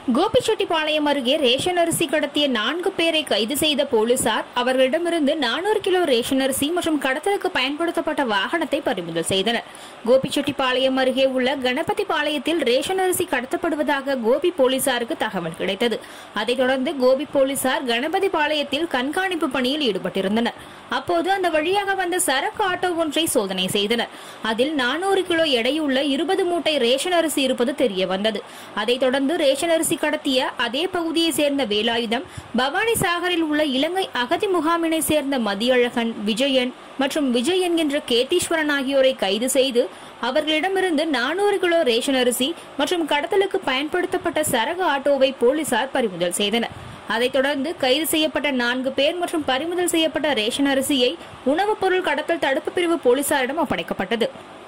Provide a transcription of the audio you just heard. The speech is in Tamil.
கோபிச்செட்டிப்பாளையம் அருகே ரேஷன் அரிசி கடத்திய நான்கு பேரை கைது செய்த போலீசார் அவர்களிடமிருந்து நானூறு கிலோ ரேஷன் அரிசி மற்றும் கடத்தலுக்கு பயன்படுத்தப்பட்ட வாகனத்தை பறிமுதல் செய்தனர் கோபிச்செட்டிப்பாளையம் அருகே உள்ள கணபதி பாளையத்தில் ரேஷன் அரிசி கடத்தப்படுவதாக கோபி போலீசாருக்கு தகவல் கிடைத்தது அதைத் தொடர்ந்து கோபி போலீசார் கணபதி பாளையத்தில் கண்காணிப்பு பணியில் ஈடுபட்டிருந்தனர் அப்போது அந்த வழியாக வந்த சரக்கு ஆட்டோ ஒன்றை சோதனை செய்தனர் அதில் நானூறு கிலோ எடையுள்ள இருபது மூட்டை ரேஷன் அரிசி இருப்பது தெரிய வந்தது அதைத் தொடர்ந்து ரேஷன் அரிசி கடத்திய அதே பகுதியை சேர்ந்த வேலாயுதம் பவானி சாகரில் உள்ள இலங்கை அகதி முகாமினை சேர்ந்த மதியழகன் விஜயன் மற்றும் விஜய் என்கின்ற கேதீஸ்வரன் ஆகியோரை கைது செய்து அவர்களிடமிருந்து நானூறு கிலோ ரேஷன் அரிசி மற்றும் கடத்தலுக்கு பயன்படுத்தப்பட்ட சரகு ஆட்டோவை போலீசார் பறிமுதல் செய்தனர் அதைத் தொடர்ந்து கைது செய்யப்பட்ட நான்கு பேர் மற்றும் பறிமுதல் செய்யப்பட்ட ரேஷன் அரிசியை உணவுப் பொருள் கடத்தல் தடுப்பு பிரிவு போலீசாரிடம் ஒப்படைக்கப்பட்டது